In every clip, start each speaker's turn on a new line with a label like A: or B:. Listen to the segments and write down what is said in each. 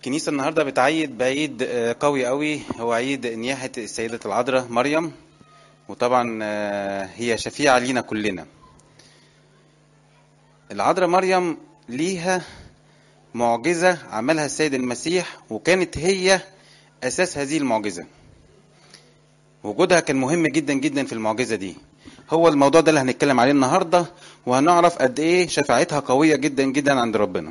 A: الكنيسة النهاردة بتعيد بعيد آه، قوي قوي هو عيد نياحة السيدة العذراء مريم وطبعا آه، هي شفيعة لينا كلنا العذراء مريم ليها معجزة عملها السيد المسيح وكانت هي أساس هذه المعجزة وجودها كان مهم جدا جدا في المعجزة دي هو الموضوع ده اللي هنتكلم عليه النهاردة وهنعرف قد إيه شفاعتها قوية جدا جدا عند ربنا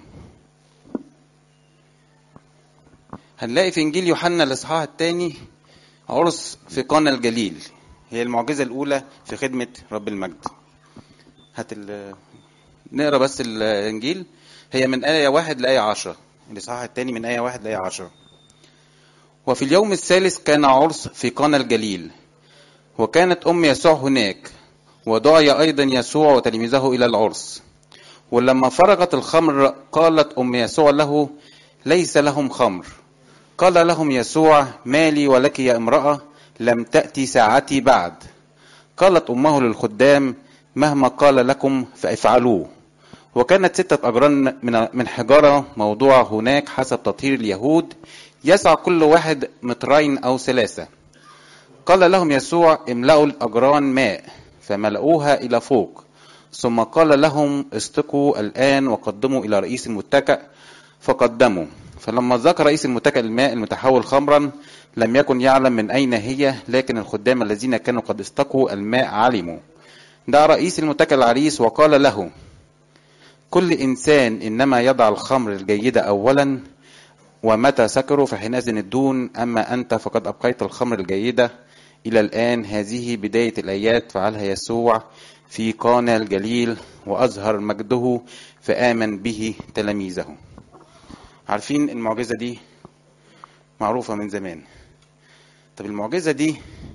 A: هنلاقي في انجيل يوحنا الاصحاح الثاني عرس في قانا الجليل هي المعجزه الاولى في خدمه رب المجد هات ال- نقرا بس الانجيل هي من ايه واحد لايه عشرة الاصحاح الثاني من ايه واحد لايه عشرة وفي اليوم الثالث كان عرس في قانا الجليل وكانت ام يسوع هناك ودعي ايضا يسوع وتلاميذه الى العرس ولما فرغت الخمر قالت ام يسوع له ليس لهم خمر قال لهم يسوع ما لي ولك يا امرأة لم تأتي ساعتي بعد قالت أمه للخدام مهما قال لكم فافعلوه وكانت ستة أجران من من حجارة موضوعة هناك حسب تطهير اليهود يسع كل واحد مترين أو ثلاثة قال لهم يسوع املأوا الأجران ماء فملأوها إلى فوق ثم قال لهم استقوا الآن وقدموا إلى رئيس المتكأ فقدموا فلما ذاق رئيس المتكأ الماء المتحول خمرا لم يكن يعلم من أين هي لكن الخدام الذين كانوا قد استقوا الماء علموا دعا رئيس المتكأ العريس وقال له كل إنسان إنما يضع الخمر الجيدة أولا ومتى سكروا فحينئذ الدون أما أنت فقد أبقيت الخمر الجيدة إلى الآن هذه بداية الآيات فعلها يسوع في قانا الجليل وأظهر مجده فآمن به تلاميذه عارفين المعجزة دي معروفة من زمان طب المعجزة دي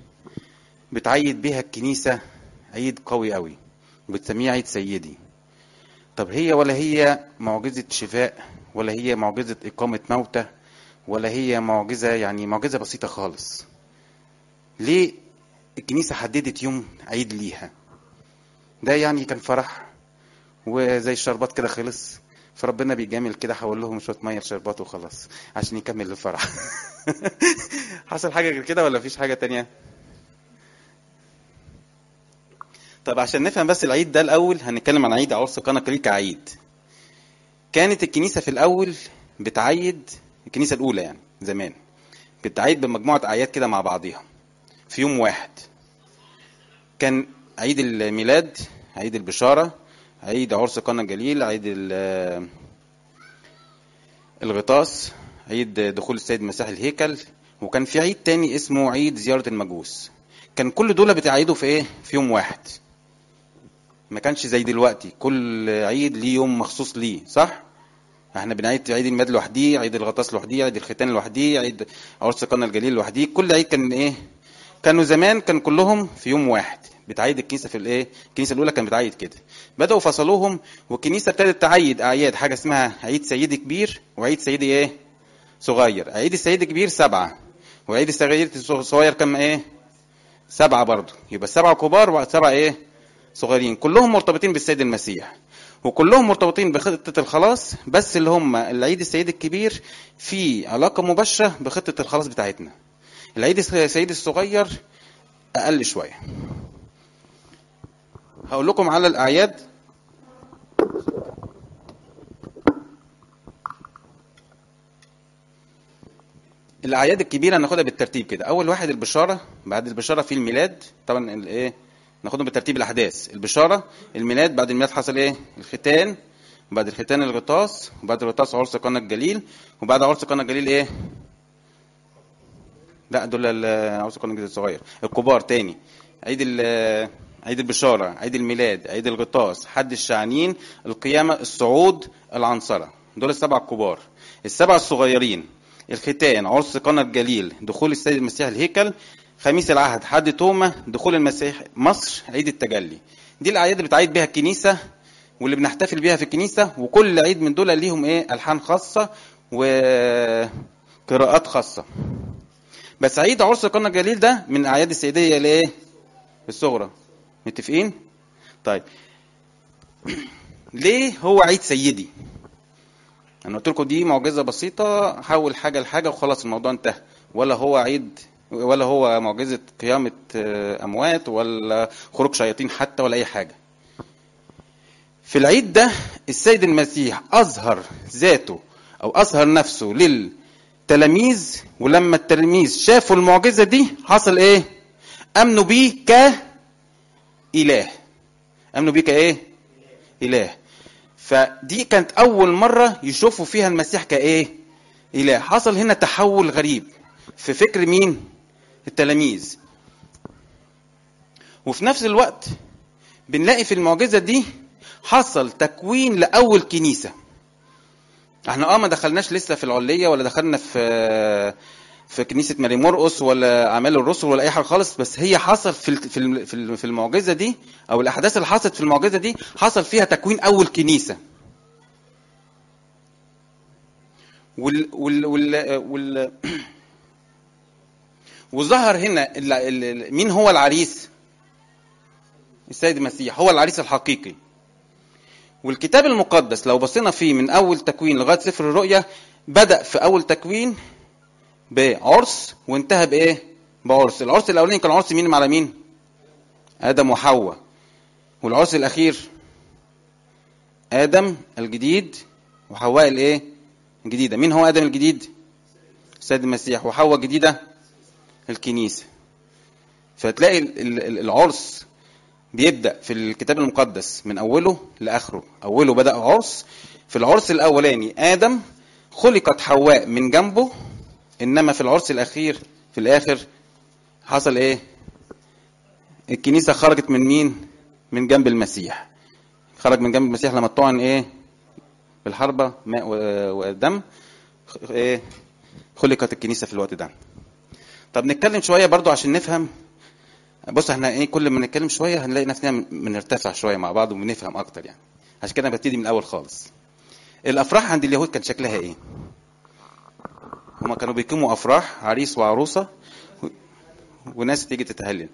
A: بتعيد بيها الكنيسة عيد قوي قوي بتسميه عيد سيدي طب هي ولا هي معجزة شفاء ولا هي معجزة إقامة موتى ولا هي معجزة يعني معجزة بسيطة خالص ليه الكنيسة حددت يوم عيد ليها ده يعني كان فرح وزي الشربات كده خلص فربنا بيجامل كده حول لهم شويه ميه لشربات وخلاص عشان يكمل الفرح حصل حاجه غير كده ولا مفيش حاجه تانية طب عشان نفهم بس العيد ده الاول هنتكلم عن عيد عرس قنا قليل كعيد كانت الكنيسه في الاول بتعيد الكنيسه الاولى يعني زمان بتعيد بمجموعه اعياد كده مع بعضيها في يوم واحد كان عيد الميلاد عيد البشاره عيد عرس قنا الجليل عيد ال- الغطاس عيد دخول السيد المسيح الهيكل وكان في عيد تاني اسمه عيد زيارة المجوس كان كل دول بتعيدوا في ايه في يوم واحد ما كانش زي دلوقتي كل عيد ليه يوم مخصوص ليه صح احنا بنعيد عيد الميلاد لوحديه عيد الغطاس لوحديه عيد الختان لوحديه عيد عرس قنا الجليل لوحديه كل عيد كان ايه كانوا زمان كان كلهم في يوم واحد بتعيد الكنيسه في الايه الكنيسه الاولى كانت بتعيد كده بداوا فصلوهم والكنيسه ابتدت تعيد اعياد حاجه اسمها عيد سيدي كبير وعيد سيدي ايه صغير عيد السيد الكبير سبعه وعيد السيد الصغير كم ايه سبعه برضه يبقى سبعه كبار وسبعه ايه صغيرين كلهم مرتبطين بالسيد المسيح وكلهم مرتبطين بخطة الخلاص بس اللي هم العيد السيد الكبير في علاقة مباشرة بخطة الخلاص بتاعتنا العيد السيد الصغير أقل شوية هقول لكم على الأعياد الأعياد الكبيرة ناخدها بالترتيب كده أول واحد البشارة بعد البشارة في الميلاد طبعا الإيه ناخدهم بالترتيب الأحداث البشارة الميلاد بعد الميلاد حصل إيه الختان بعد الختان الغطاس وبعد الغطاس عرس قنا الجليل وبعد عرس قنا الجليل إيه لا دول ال- عرس قنا الجليل الصغير الكبار تاني عيد ال- عيد البشارة عيد الميلاد عيد الغطاس حد الشعنين القيامة الصعود العنصرة دول السبعة الكبار السبعة الصغيرين الختان عرس قنا الجليل دخول السيد المسيح الهيكل خميس العهد حد تومة دخول المسيح مصر عيد التجلي دي الأعياد اللي بتعيد بيها الكنيسة واللي بنحتفل بيها في الكنيسة وكل عيد من دول ليهم ايه ألحان خاصة وقراءات خاصة بس عيد عرس قنا الجليل ده من الأعياد السيدية الايه الصغرى متفقين طيب ليه هو عيد سيدي انا قلت لكم دي معجزه بسيطه حول حاجه لحاجه وخلاص الموضوع انتهى ولا هو عيد ولا هو معجزه قيامه آه، اموات ولا خروج شياطين حتى ولا اي حاجه في العيد ده السيد المسيح اظهر ذاته او اظهر نفسه للتلاميذ ولما التلاميذ شافوا المعجزه دي حصل ايه امنوا بيه كاله امنوا بيه كايه اله فدي كانت اول مره يشوفوا فيها المسيح كايه اله حصل هنا تحول غريب في فكر مين التلاميذ وفي نفس الوقت بنلاقي في المعجزه دي حصل تكوين لاول كنيسه احنا اه ما دخلناش لسه في العليه ولا دخلنا في في كنيسه ماري مرقس ولا اعمال الرسل ولا اي حاجه خالص بس هي حصل في ال- في ال- في ال- في المعجزه دي او الاحداث اللي حصلت في المعجزه دي حصل فيها تكوين اول كنيسه وال وال وال, وال وظهر هنا ال- ال- ال- مين هو العريس السيد المسيح هو العريس الحقيقي والكتاب المقدس لو بصينا فيه من اول تكوين لغايه سفر الرؤيا بدا في اول تكوين بعرس وانتهى بايه بعرس العرس الاولاني كان عرس مين على مين ادم وحواء والعرس الاخير ادم الجديد وحواء الايه الجديده مين هو ادم الجديد السيد المسيح وحواء الجديده الكنيسه فتلاقي ال- ال- العرس بيبدا في الكتاب المقدس من اوله لاخره اوله بدا عرس في العرس الاولاني ادم خلقت حواء من جنبه انما في العرس الاخير في الاخر حصل ايه الكنيسه خرجت من مين من جنب المسيح خرج من جنب المسيح لما طعن ايه بالحربه ماء و- ودم خ- ايه خلقت الكنيسه في الوقت ده طب نتكلم شويه برضو عشان نفهم بص احنا ايه كل ما نتكلم شويه هنلاقي نفسنا من- بنرتفع شويه مع بعض وبنفهم اكتر يعني عشان كده أنا ببتدي من الاول خالص الافراح عند اليهود كان شكلها ايه هما كانوا بيقيموا افراح عريس وعروسه و- وناس تيجي تتهلل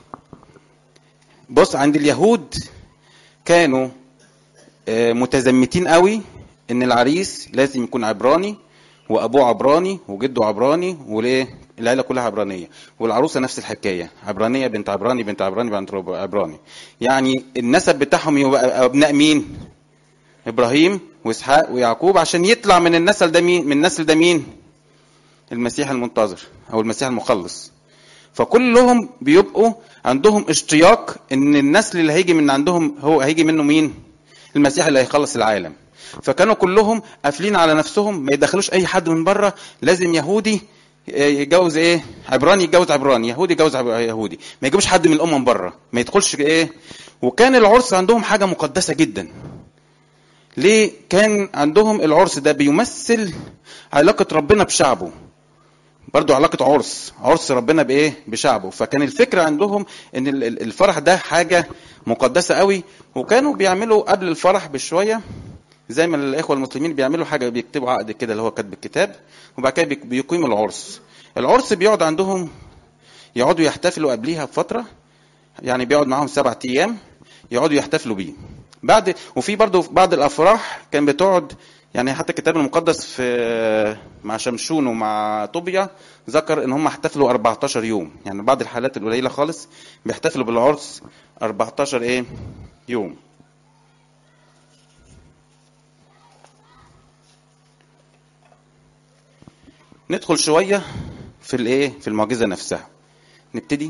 A: بص عند اليهود كانوا آه، متزمتين قوي ان العريس لازم يكون عبراني وابوه عبراني وجده عبراني وليه العيله كلها عبرانيه والعروسه نفس الحكايه عبرانيه بنت عبراني بنت عبراني بنت رب- عبراني يعني النسب بتاعهم يبقى ابناء مين ابراهيم واسحاق ويعقوب عشان يطلع من النسل ده مين من النسل ده مين المسيح المنتظر او المسيح المخلص فكلهم بيبقوا عندهم اشتياق ان النسل اللي هيجي من عندهم هو هيجي منه مين المسيح اللي هيخلص العالم فكانوا كلهم قافلين على نفسهم ما يدخلوش اي حد من بره لازم يهودي يتجوز ايه عبراني يتجوز عبراني يهودي يتجوز عب- يهودي ما يجيبوش حد من الامم من بره ما يدخلش ايه وكان العرس عندهم حاجه مقدسه جدا ليه كان عندهم العرس ده بيمثل علاقه ربنا بشعبه برضو علاقة عرس عرس ربنا بإيه بشعبه فكان الفكرة عندهم إن ال- ال- الفرح ده حاجة مقدسة قوي وكانوا بيعملوا قبل الفرح بشوية زي ما الإخوة المسلمين بيعملوا حاجة بيكتبوا عقد كده اللي هو كتب الكتاب وبعد كده بيك- بيقيموا العرس العرس بيقعد عندهم يقعدوا يحتفلوا قبليها بفترة يعني بيقعد معاهم سبعة أيام يقعدوا يحتفلوا بيه بعد وفي برضه بعض الافراح كان بتقعد يعني حتى الكتاب المقدس في مع شمشون ومع طوبيا ذكر ان هم احتفلوا 14 يوم يعني بعض الحالات القليله خالص بيحتفلوا بالعرس 14 ايه يوم ندخل شويه في الايه في المعجزه نفسها نبتدي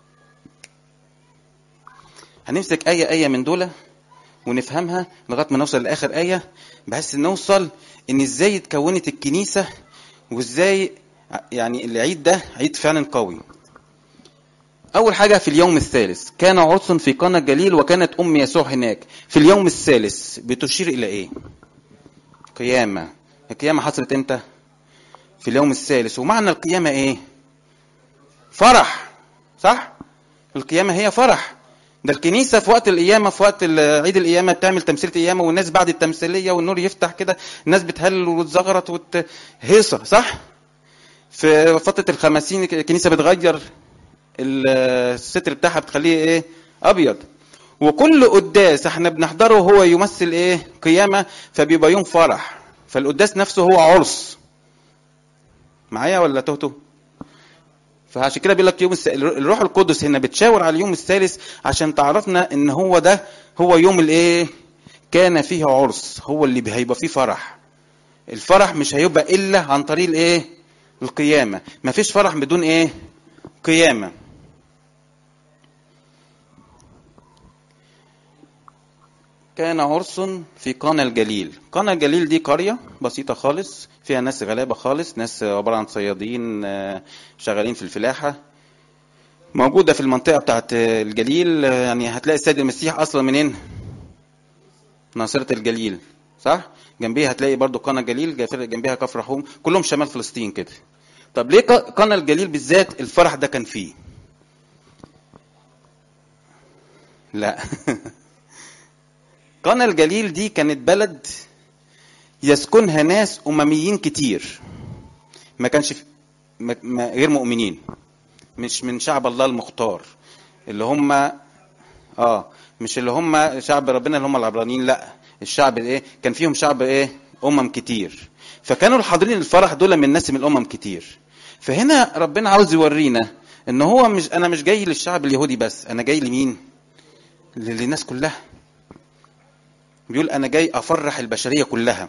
A: هنمسك ايه ايه من دول ونفهمها لغايه ما نوصل لاخر ايه بحيث نوصل ان ازاي اتكونت الكنيسه وازاي يعني العيد ده عيد فعلا قوي اول حاجه في اليوم الثالث كان عرس في قنا الجليل وكانت ام يسوع هناك في اليوم الثالث بتشير الى ايه قيامه القيامه حصلت امتى في اليوم الثالث ومعنى القيامه ايه فرح صح القيامه هي فرح ده الكنيسه في وقت القيامه في وقت ال- عيد القيامه بتعمل تمثيليه قيامه والناس بعد التمثيليه والنور يفتح كده الناس بتهلل وتزغرط وتهيصه صح في فتره الخمسين الكنيسه بتغير ال- الستر بتاعها بتخليه ايه ابيض وكل قداس احنا بنحضره هو يمثل ايه قيامه فبيبقى يوم فرح فالقداس نفسه هو عرس معايا ولا تهتو فعشان كده بيقول لك يوم الس... الروح القدس هنا بتشاور على اليوم الثالث عشان تعرفنا ان هو ده هو يوم الايه كان فيه عرس هو اللي هيبقى فيه فرح الفرح مش هيبقى الا عن طريق الايه القيامه مفيش فرح بدون ايه قيامه كان عرس في قانا الجليل قانا الجليل دي قرية بسيطة خالص فيها ناس غلابة خالص ناس عبارة عن صيادين آه، شغالين في الفلاحة موجودة في المنطقة بتاعت الجليل آه، يعني هتلاقي السيد المسيح أصلا منين ناصرة الجليل صح جنبيها هتلاقي برضو قانا الجليل جنبيها كفر رحوم كلهم شمال فلسطين كده طب ليه قانا الجليل بالذات الفرح ده كان فيه لا قنا الجليل دي كانت بلد يسكنها ناس أمميين كتير ما كانش في ما ما غير مؤمنين مش من شعب الله المختار اللي هم اه مش اللي هم شعب ربنا اللي هم العبرانيين لا الشعب الايه كان فيهم شعب ايه امم كتير فكانوا الحاضرين الفرح دول من ناس من الامم كتير فهنا ربنا عاوز يورينا ان هو مش انا مش جاي للشعب اليهودي بس انا جاي لمين للناس كلها بيقول انا جاي افرح البشريه كلها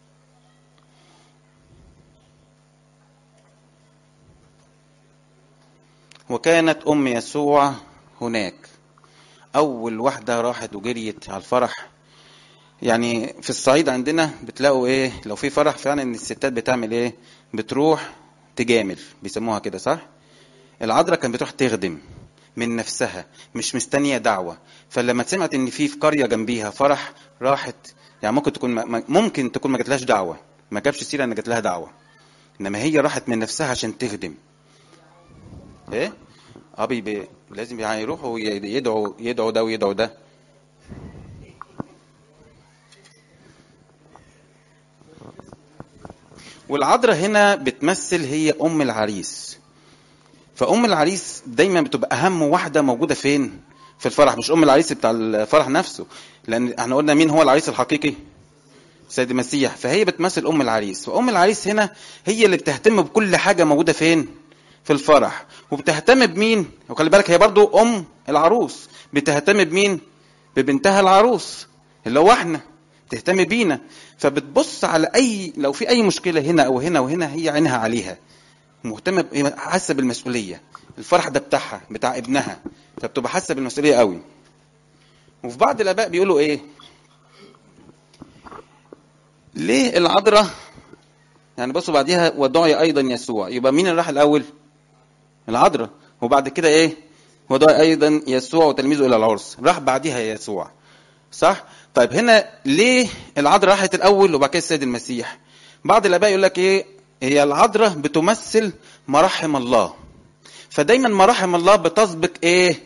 A: وكانت ام يسوع هناك اول واحده راحت وجريت على الفرح يعني في الصعيد عندنا بتلاقوا ايه لو في فرح فعلا ان الستات بتعمل ايه بتروح تجامل بيسموها كده صح العذراء كانت بتروح تخدم من نفسها مش مستنيه دعوه فلما سمعت ان في في قريه جنبيها فرح راحت يعني ممكن تكون ما ممكن تكون ما جاتلهاش دعوه ما جابش سيره ان جات لها دعوه انما هي راحت من نفسها عشان تخدم ايه اه بي بي لازم يعني يروحوا يدعوا يدعوا ده ويدعوا ده والعذراء هنا بتمثل هي ام العريس فام العريس دايما بتبقى اهم واحده موجوده فين في الفرح مش ام العريس بتاع الفرح نفسه لان احنا قلنا مين هو العريس الحقيقي سيد المسيح فهي بتمثل ام العريس وام العريس هنا هي اللي بتهتم بكل حاجه موجوده فين في الفرح وبتهتم بمين وخلي بالك هي برضو ام العروس بتهتم بمين ببنتها العروس اللي هو احنا تهتم بينا فبتبص على اي لو في اي مشكله هنا او هنا وهنا هي عينها عليها مهتمه حاسه بالمسؤوليه الفرح ده بتاعها بتاع ابنها فبتبقى حاسه بالمسؤوليه قوي وفي بعض الاباء بيقولوا ايه ليه العذراء يعني بصوا بعديها ودعي ايضا يسوع يبقى مين اللي راح الاول العذراء وبعد كده ايه ودعي ايضا يسوع وتلميذه الى العرس راح بعديها يسوع صح طيب هنا ليه العذراء راحت الاول وبعد كده السيد المسيح بعض الاباء يقول لك ايه هي العذراء بتمثل مراحم الله فدايما مراحم الله بتسبق ايه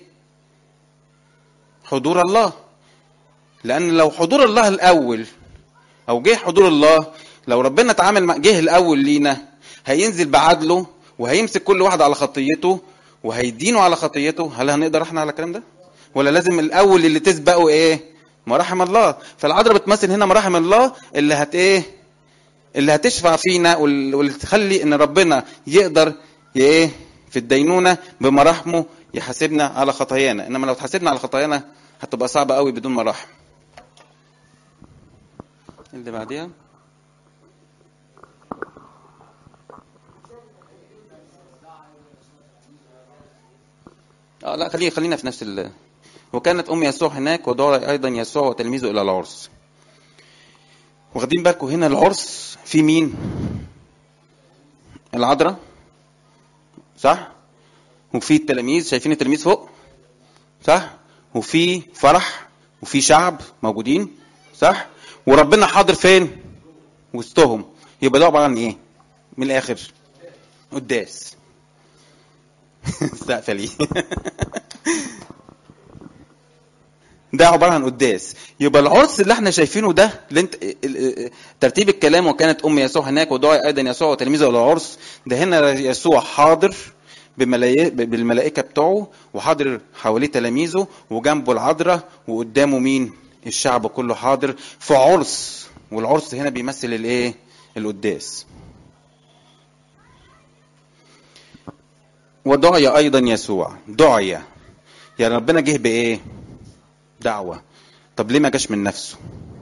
A: حضور الله لان لو حضور الله الاول او جه حضور الله لو ربنا اتعامل مع جه الاول لينا هينزل بعدله وهيمسك كل واحد على خطيته وهيدينه على خطيته هل هنقدر احنا على الكلام ده ولا لازم الاول اللي تسبقه ايه مراحم الله فالعذراء بتمثل هنا مراحم الله اللي هت ايه اللي هتشفع فينا واللي تخلي ان ربنا يقدر ايه في الدينونه بمراحمه يحاسبنا على خطايانا انما لو تحاسبنا على خطايانا هتبقى صعبه قوي بدون مراحم اللي بعديها اه لا خلينا خلينا في نفس ال وكانت ام يسوع هناك ودعا ايضا يسوع وتلميذه الى العرس واخدين بالكم هنا العرس في مين العذراء صح وفي التلاميذ شايفين التلاميذ فوق صح وفي فرح وفي شعب موجودين صح وربنا حاضر فين وسطهم يبقى ده عباره عن ايه من الاخر قداس سقفه ليه ده عباره عن قداس يبقى العرس اللي احنا شايفينه ده اللي انت ترتيب الكلام وكانت ام يسوع هناك ودعا ايضا يسوع وتلاميذه للعرس ده هنا يسوع حاضر بالملائكه بتوعه وحاضر حواليه تلاميذه وجنبه العذراء وقدامه مين الشعب كله حاضر في عرس والعرس هنا بيمثل الايه القداس ودعي ايضا يسوع دعي يعني ربنا جه بايه دعوه طب ليه ما جاش من نفسه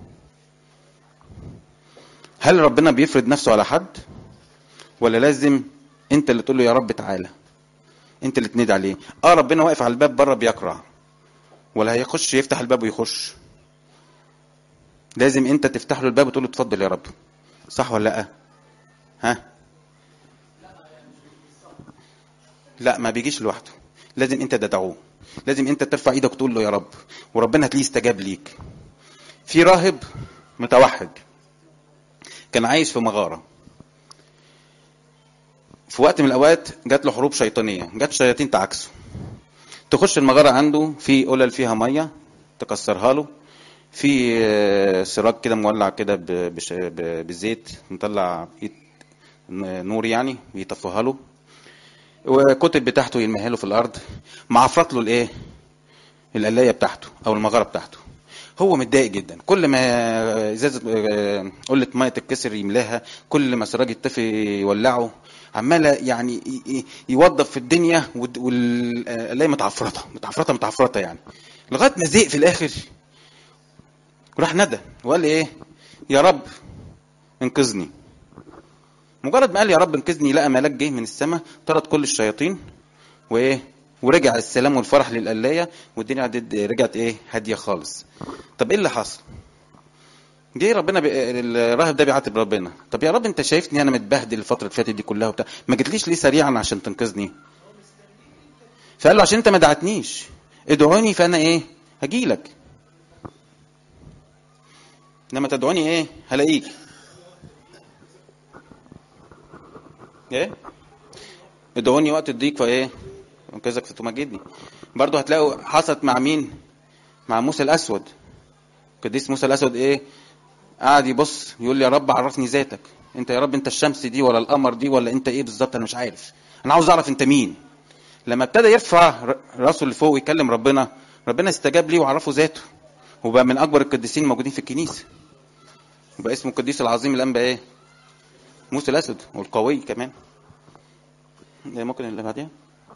A: هل ربنا بيفرض نفسه على حد ولا لازم انت اللي تقول له يا رب تعالى انت اللي تنادي عليه اه ربنا واقف على الباب بره بيقرع ولا هيخش يفتح الباب ويخش لازم انت تفتح له الباب وتقول له اتفضل يا رب صح ولا لا ها لا ما بيجيش لوحده لازم انت تدعوه لازم انت ترفع ايدك وتقول له يا رب وربنا هتلاقيه استجاب ليك في راهب متوحد كان عايش في مغاره في وقت من الاوقات جات له حروب شيطانيه جات شياطين تعكسه تخش المغاره عنده في قلل فيها ميه تكسرها له في آه، سراج كده مولع كده ب- بش- ب- بالزيت مطلع إيد- نور يعني يطفيها له وكتب بتاعته يرميها له في الارض معفرط له الايه القلايه بتاعته او المغاره بتاعته هو متضايق جدا كل ما ازازه آه، قله ميه تتكسر يملاها كل ما سراج يطفي يولعه عمال يعني ي- ي- يوظف في الدنيا والد- والقلايه متعفرطه متعفرطه متعفرطه يعني لغايه ما زهق في الاخر راح ندى وقال لي ايه يا رب انقذني مجرد ما قال يا رب انقذني لقى ملاك جه من السماء طرد كل الشياطين وايه ورجع السلام والفرح للقلايه والدنيا عدت- رجعت ايه هاديه خالص طب ايه اللي حصل جه ربنا بي... الراهب ده بيعاتب ربنا طب يا رب انت شايفني انا متبهدل الفتره اللي فاتت دي كلها وبتاع ما جيتليش ليه سريعا عشان تنقذني فقال له عشان انت ما دعتنيش ادعوني فانا ايه هجيلك لما تدعوني ايه هلاقيك ايه ادعوني وقت الضيق فايه انقذك فتمجدني برضه هتلاقوا حصلت مع مين مع موسى الاسود قديس موسى الاسود ايه قعد يبص يقول لي يا رب عرفني ذاتك انت يا رب انت الشمس دي ولا القمر دي ولا انت ايه بالظبط انا مش عارف انا عاوز اعرف انت مين لما ابتدى يرفع ر- راسه لفوق ويكلم ربنا ربنا استجاب ليه وعرفه ذاته وبقى من اكبر القديسين الموجودين في الكنيسه وبقى اسمه القديس العظيم الانبا ايه موسى الاسود والقوي كمان ده ممكن اللي بعديها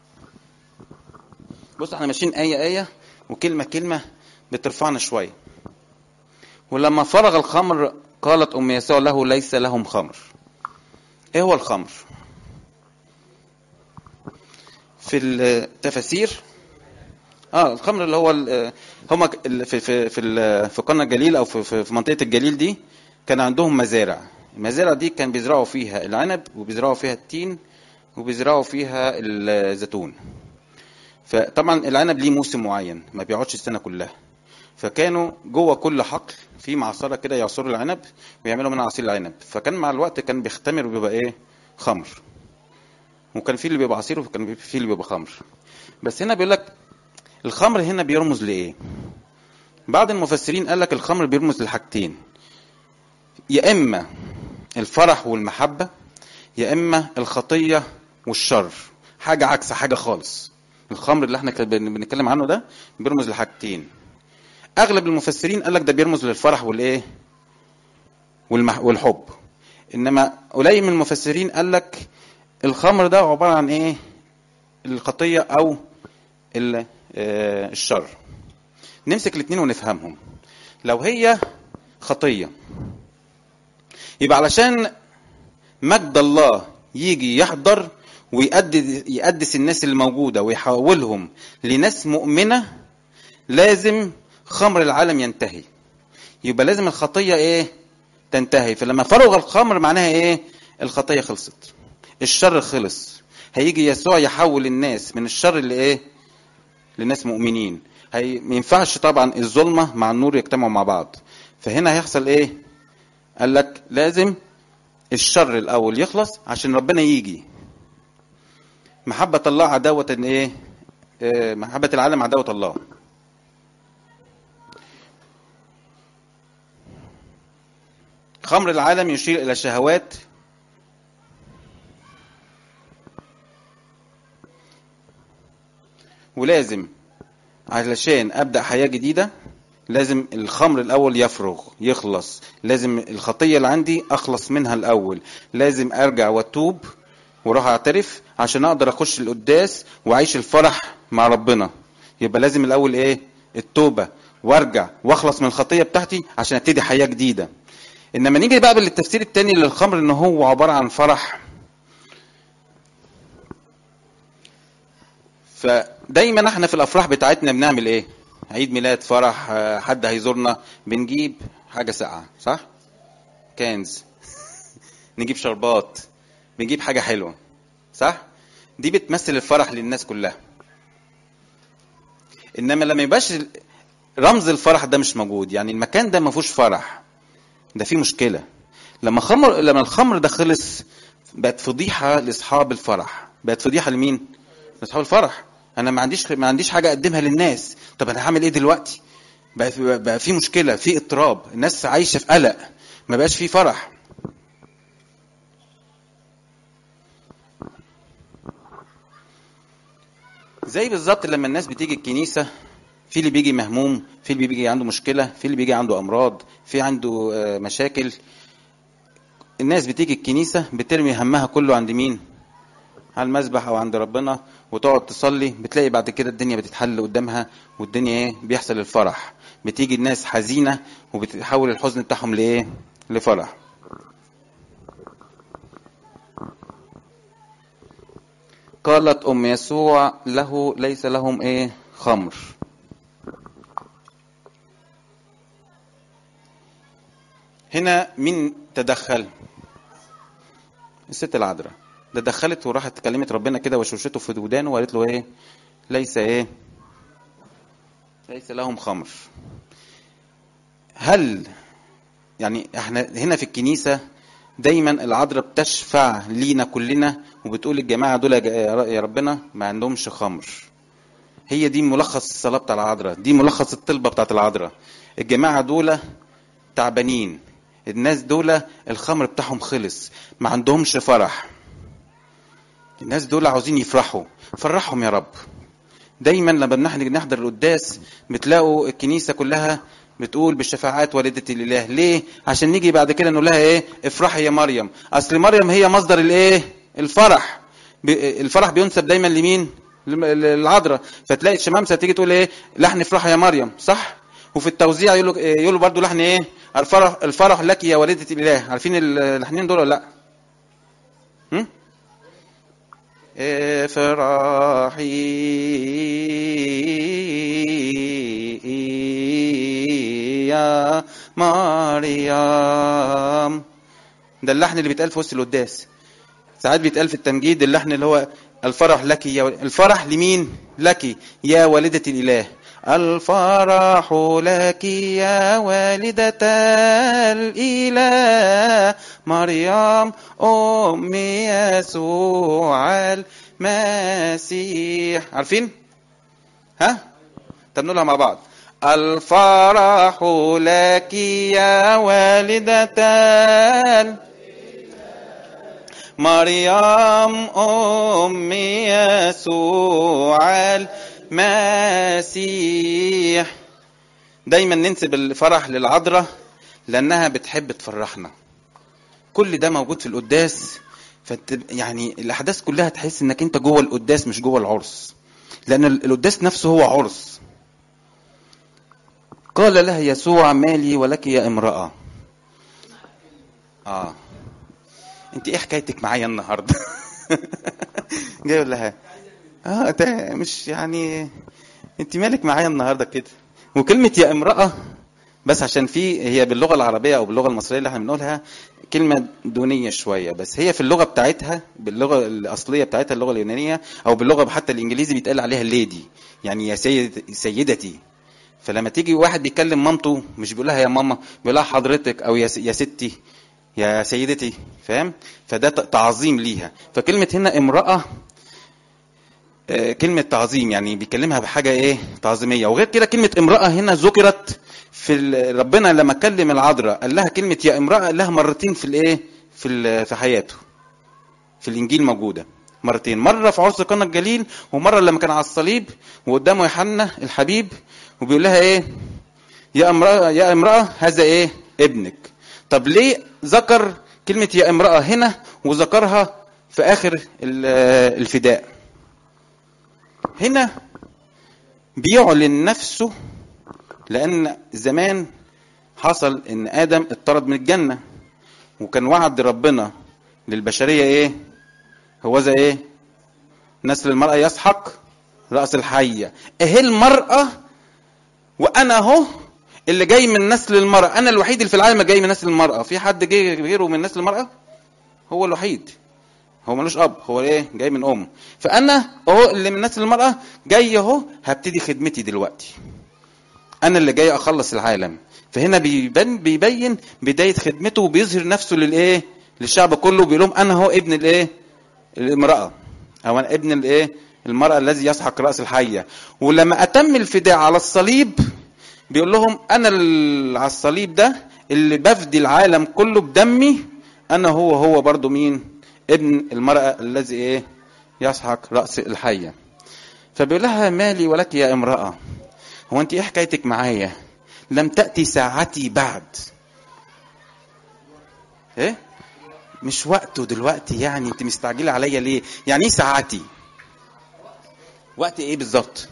A: بص احنا ماشيين ايه ايه وكلمه كلمه بترفعنا شويه ولما فرغ الخمر قالت ام يسوع له ليس لهم خمر ايه هو الخمر في التفاسير اه الخمر اللي هو ال- هما ك- ال- في في في ال- في قرن الجليل او في في في منطقه الجليل دي كان عندهم مزارع المزارع دي كان بيزرعوا فيها العنب وبيزرعوا فيها التين وبيزرعوا فيها الزيتون فطبعا العنب ليه موسم معين ما بيقعدش السنه كلها فكانوا جوه كل حقل في معصره كده يعصروا العنب ويعملوا منها عصير العنب فكان مع الوقت كان بيختمر وبيبقى ايه خمر وكان في اللي بيبقى عصير وكان في اللي بيبقى خمر بس هنا بيقول لك الخمر هنا بيرمز لايه بعض المفسرين قال لك الخمر بيرمز لحاجتين يا اما الفرح والمحبه يا اما الخطيه والشر حاجه عكس حاجه خالص الخمر اللي احنا كنا بن- بنتكلم عنه ده بيرمز لحاجتين اغلب المفسرين قال لك ده بيرمز للفرح والايه والمح... والحب انما قليل من المفسرين قال لك الخمر ده عباره عن ايه الخطيه او ال- آه، الشر نمسك الاثنين ونفهمهم لو هي خطيه يبقى علشان مجد الله يجي يحضر ويقدس يقدس الناس اللي موجوده ويحولهم لناس مؤمنه لازم خمر العالم ينتهي يبقى لازم الخطيه ايه تنتهي فلما فرغ الخمر معناها ايه الخطيه خلصت الشر خلص هيجي يسوع يحول الناس من الشر لايه لناس مؤمنين هي ما ينفعش طبعا الظلمه مع النور يجتمعوا مع بعض فهنا هيحصل ايه قال لك لازم الشر الاول يخلص عشان ربنا يجي محبه الله عداوه ايه آه، محبه العالم عداوه الله خمر العالم يشير الى شهوات ولازم علشان ابدا حياه جديده لازم الخمر الاول يفرغ يخلص لازم الخطيه اللي عندي اخلص منها الاول لازم ارجع واتوب واروح اعترف عشان اقدر اخش القداس واعيش الفرح مع ربنا يبقى لازم الاول ايه التوبه وارجع واخلص من الخطيه بتاعتي عشان ابتدي حياه جديده انما نيجي بقى بالتفسير التاني للخمر ان هو عباره عن فرح فدايما احنا في الافراح بتاعتنا بنعمل ايه عيد ميلاد فرح آه، حد هيزورنا بنجيب حاجه ساقعه صح كانز نجيب شربات بنجيب حاجه حلوه صح دي بتمثل الفرح للناس كلها انما لما يبقاش رمز الفرح ده مش موجود يعني المكان ده ما فيهوش فرح ده فيه مشكله لما خمر لما الخمر ده خلص بقت فضيحه لاصحاب الفرح بقت فضيحه لمين لاصحاب الفرح انا ما عنديش ما عنديش حاجه اقدمها للناس طب انا هعمل ايه دلوقتي بقى في بقى في مشكله في اضطراب الناس عايشه في قلق ما بقاش في فرح زي بالظبط لما الناس بتيجي الكنيسه في اللي بيجي مهموم في اللي بيجي عنده مشكله في اللي بيجي عنده امراض في عنده آه، مشاكل الناس بتيجي الكنيسه بترمي همها كله عند مين على المسبح او عند ربنا وتقعد تصلي بتلاقي بعد كده الدنيا بتتحل قدامها والدنيا ايه بيحصل الفرح بتيجي الناس حزينه وبتحول الحزن بتاعهم لايه لفرح قالت ام يسوع له ليس لهم ايه خمر هنا مين تدخل الست العذراء ده دخلت وراحت كلمت ربنا كده وشوشته في ودانه وقالت له ايه ليس ايه ليس لهم خمر هل يعني احنا هنا في الكنيسة دايما العذراء بتشفع لينا كلنا وبتقول الجماعة دول يا ج- يا ربنا ما عندهمش خمر هي دي ملخص الصلاة بتاع العذراء دي ملخص الطلبة بتاعت العذراء الجماعة دول تعبانين الناس دول الخمر بتاعهم خلص ما عندهمش فرح الناس دول عاوزين يفرحوا فرحهم يا رب دايما لما بنحن- نحضر القداس بتلاقوا الكنيسة كلها بتقول بالشفاعات والدة الإله ليه عشان نيجي بعد كده نقول لها ايه افرحي يا مريم اصل مريم هي مصدر الايه الفرح ب- الفرح بينسب دايما لمين للم- للعذراء فتلاقي الشمامسه تيجي تقول ايه لحن افرحي يا مريم صح وفي التوزيع يقولوا يقولوا برضو لحن ايه الفرح الفرح لك يا والدة الإله عارفين اللحنين دول ولا لا هم؟ افرحي يا مريم ده اللحن اللي بيتقال في وسط القداس ساعات بيتقال في التمجيد اللحن اللي هو الفرح لك يا ول- الفرح لمين لك يا والدة الإله الفرح لك يا والدة الإله مريم أم يسوع المسيح عارفين ها طب نقولها مع بعض الفرح لك يا والدة ال- مريم أم يسوع المسيح دايما ننسب الفرح للعذراء لأنها بتحب تفرحنا كل ده موجود في القداس فت يعني الأحداث كلها تحس إنك أنت جوه القداس مش جوه العرس لأن القداس نفسه هو عرس قال لها يسوع مالي ولك يا امرأة آه انت ايه حكايتك معايا النهارده جاي يقول لها اه ده مش يعني انت مالك معايا النهارده كده وكلمه يا امراه بس عشان في هي باللغه العربيه او باللغه المصريه اللي احنا بنقولها كلمه دونيه شويه بس هي في اللغه بتاعتها باللغه الاصليه بتاعتها اللغه اليونانيه او باللغه حتى الانجليزي بيتقال عليها ليدي يعني يا سيد سيدتي فلما تيجي واحد بيكلم مامته مش بيقول لها يا ماما بيقول لها حضرتك او يا س- يا ستي يا سيدتي فاهم فده ت- تعظيم ليها فكلمه هنا امراه آه، كلمة تعظيم يعني بيكلمها بحاجة ايه تعظيمية وغير كده كلمة امرأة هنا ذكرت في ال- ربنا لما كلم العذراء قال لها كلمة يا امرأة قال لها مرتين في الايه في ال- في حياته في الانجيل موجودة مرتين مرة في عرس قنا الجليل ومرة لما كان على الصليب وقدامه يوحنا الحبيب وبيقول لها ايه يا امراه يا امراه هذا ايه ابنك طب ليه ذكر كلمه يا امراه هنا وذكرها في اخر ال- الفداء هنا بيعلن نفسه لان زمان حصل ان ادم اتطرد من الجنه وكان وعد ربنا للبشريه ايه هو ذا ايه نسل المراه يسحق راس الحيه اهي المراه وانا اهو اللي جاي من نسل المراه انا الوحيد اللي في العالم اللي جاي من نسل المراه في حد جاي غيره من نسل المراه هو الوحيد هو ملوش اب هو ايه جاي من ام فانا اهو اللي من نسل المراه جاي اهو هبتدي خدمتي دلوقتي انا اللي جاي اخلص العالم فهنا بيبين بيبين بدايه خدمته وبيظهر نفسه للايه للشعب كله بيقول لهم انا هو ابن الايه الامراه او أنا ابن الايه المراه الذي يسحق راس الحيه ولما اتم الفداء على الصليب بيقول لهم انا اللي على الصليب ده اللي بفدي العالم كله بدمي انا هو هو برضو مين ابن المراه الذي ايه يسحق راس الحيه فبيقول لها مالي ولك يا امراه هو انت ايه حكايتك معايا لم تاتي ساعتي بعد ايه مش وقته دلوقتي يعني انت مستعجله عليا ليه يعني ايه ساعتي وقت ايه بالظبط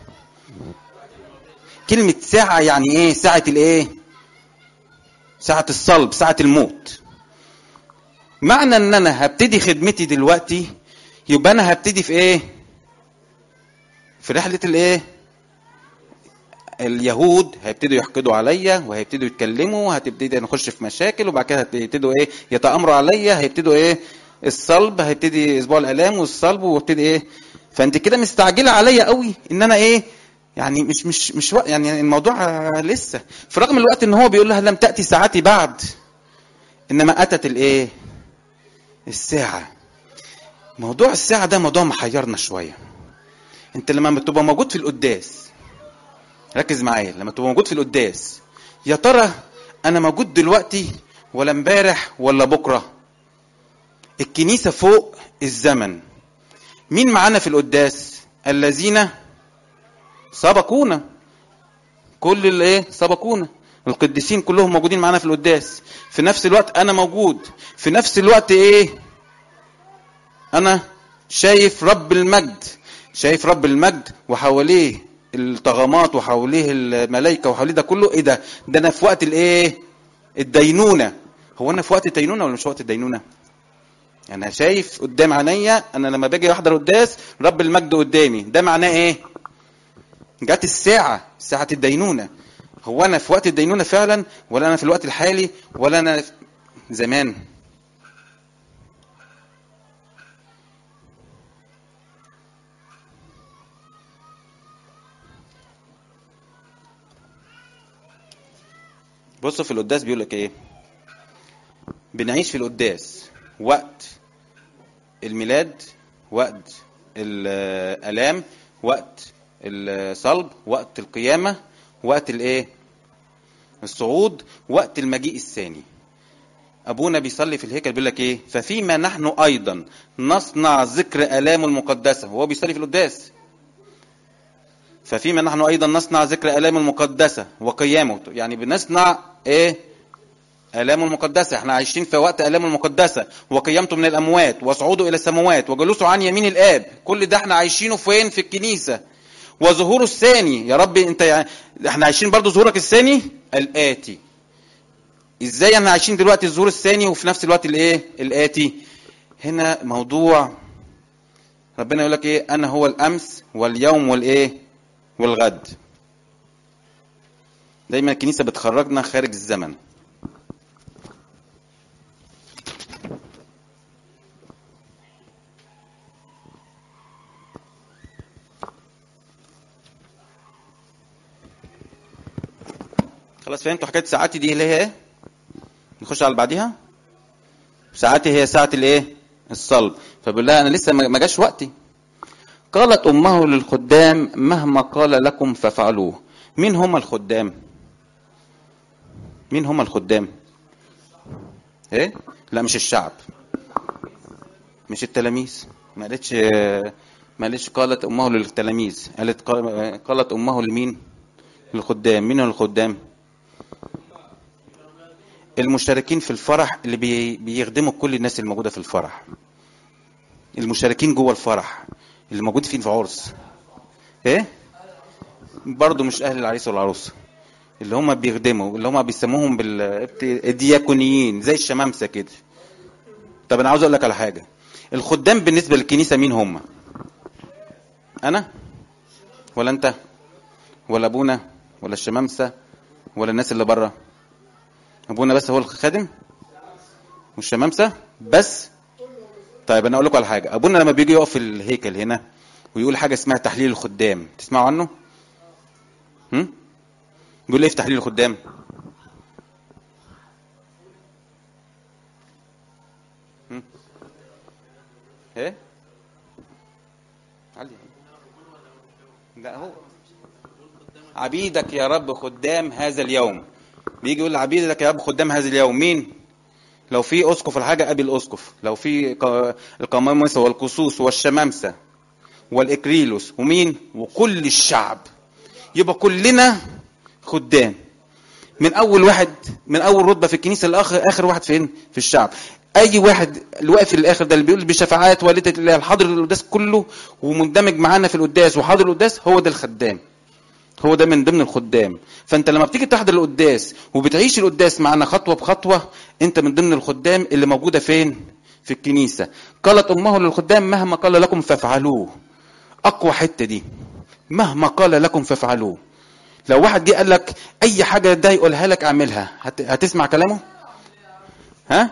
A: كلمة ساعة يعني ايه ساعة الايه ساعة الصلب ساعة الموت معنى ان انا هبتدي خدمتي دلوقتي يبقى انا هبتدي في ايه في رحلة الايه اليهود هيبتدوا يحقدوا عليا وهيبتدوا يتكلموا هتبتدي نخش في مشاكل وبعد كده هيبتدوا ايه يتامروا عليا هيبتدوا ايه الصلب هيبتدي اسبوع الالام والصلب وابتدي ايه فانت كده مستعجله عليا قوي ان انا ايه يعني مش مش مش وقت يعني الموضوع آه، لسه في رغم الوقت ان هو بيقول لها لم تاتي ساعتي بعد انما اتت الايه الساعه موضوع الساعه ده موضوع محيرنا شويه انت لما بتبقى موجود في القداس ركز معايا لما تبقى موجود في القداس يا ترى انا موجود دلوقتي ولا امبارح ولا بكره الكنيسه فوق الزمن مين معانا في القداس الذين سبقونا كل الايه سبقونا القديسين كلهم موجودين معانا في القداس في نفس الوقت انا موجود في نفس الوقت ايه انا شايف رب المجد شايف رب المجد وحواليه الطغمات وحواليه الملائكه وحواليه ده كله ايه ده ده انا في وقت الايه الدينونه هو انا في وقت الدينونه ولا مش وقت الدينونه انا شايف قدام عينيا انا لما باجي احضر قداس رب المجد قدامي ده معناه ايه جت الساعه ساعه الدينونه هو انا في وقت الدينونه فعلا ولا انا في الوقت الحالي ولا انا زمان بصوا في القداس بيقول لك ايه بنعيش في القداس وقت الميلاد وقت الالام وقت الصلب وقت القيامه وقت الايه الصعود وقت المجيء الثاني ابونا بيصلي في الهيكل بيقول لك ايه ففيما نحن ايضا نصنع ذكر الامه المقدسه وهو بيصلي في القداس ففيما نحن ايضا نصنع ذكر الامه المقدسه وقيامه يعني بنصنع ايه آلامه المقدسة احنا عايشين في وقت آلامه المقدسة وقيامته من الأموات وصعوده إلى السماوات وجلوسه عن يمين الآب كل ده احنا عايشينه فين في الكنيسة وظهوره الثاني يا رب انت يعني احنا عايشين برضو ظهورك الثاني الآتي ازاي احنا عايشين دلوقتي الظهور الثاني وفي نفس الوقت الايه الآتي هنا موضوع ربنا يقول لك ايه انا هو الامس واليوم والايه والغد دايما الكنيسه بتخرجنا خارج الزمن خلاص فهمتوا حكايه ساعاتي دي اللي هي ايه نخش على اللي بعديها ساعاتي هي ساعه الايه الصلب فبيقول لها انا لسه ما جاش وقتي قالت امه للخدام مهما قال لكم فافعلوه مين هم الخدام مين هم الخدام ايه لا مش الشعب مش التلاميذ ما قالتش ما قالتش قالت امه للتلاميذ قالت قالت امه لمين للخدام مين هم الخدام المشاركين في الفرح اللي بي... بيخدموا كل الناس الموجوده في الفرح المشاركين جوه الفرح اللي موجود فين في عرس ايه برضه مش اهل العريس والعروسه اللي هم بيخدموا اللي هم بيسموهم بالدياكونيين زي الشمامسه كده طب انا عاوز اقول لك على حاجه الخدام بالنسبه للكنيسه مين هم انا ولا انت ولا ابونا ولا الشمامسه ولا الناس اللي بره ابونا بس هو الخادم والشمامسه بس طيب انا اقول لكم على حاجه ابونا لما بيجي يقف في الهيكل هنا ويقول حاجه اسمها تحليل الخدام تسمعوا عنه هم بيقول ايه في تحليل الخدام هم؟ ايه علي لا هو عبيدك يا رب خدام هذا اليوم بيجي يقول عبيدك يا رب خدام هذا اليوم مين لو في اسقف الحاجه ابي الاسقف لو في ق- القمامسه والقصوص والشمامسه والاكريلوس ومين وكل الشعب يبقى كلنا خدام من اول واحد من اول رتبه في الكنيسه لاخر اخر واحد فين في الشعب اي واحد اللي واقف في الاخر ده اللي بيقول بشفاعات والده الله الحاضر القداس كله ومندمج معانا في القداس وحاضر القداس هو ده الخدام هو ده من ضمن الخدام فانت لما بتيجي تحضر القداس وبتعيش القداس معانا خطوه بخطوه انت من ضمن الخدام اللي موجوده فين في الكنيسه قالت امه للخدام مهما قال لكم فافعلوه اقوى حته دي مهما قال لكم فافعلوه لو واحد جه قال لك اي حاجه ده يقولها لك اعملها هت... هتسمع كلامه ها